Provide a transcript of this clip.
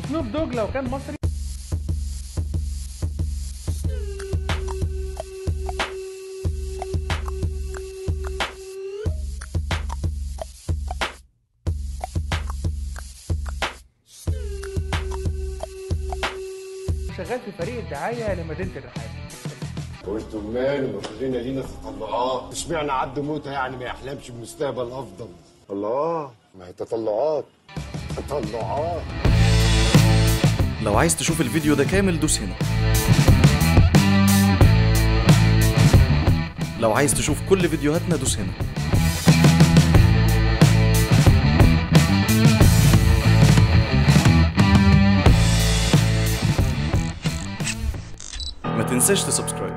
سنوب دوج لو كان مصري شغال في فريق الدعايه لمدينه الرحاب وانتم مالوا كلنا لينا تطلعات اشمعنى عبد موته يعني ما يحلمش بمستقبل افضل الله ما هي تطلعات تطلعات لو عايز تشوف الفيديو ده كامل دوس هنا لو عايز تشوف كل فيديوهاتنا دوس هنا ما تنساش تسبسكرايب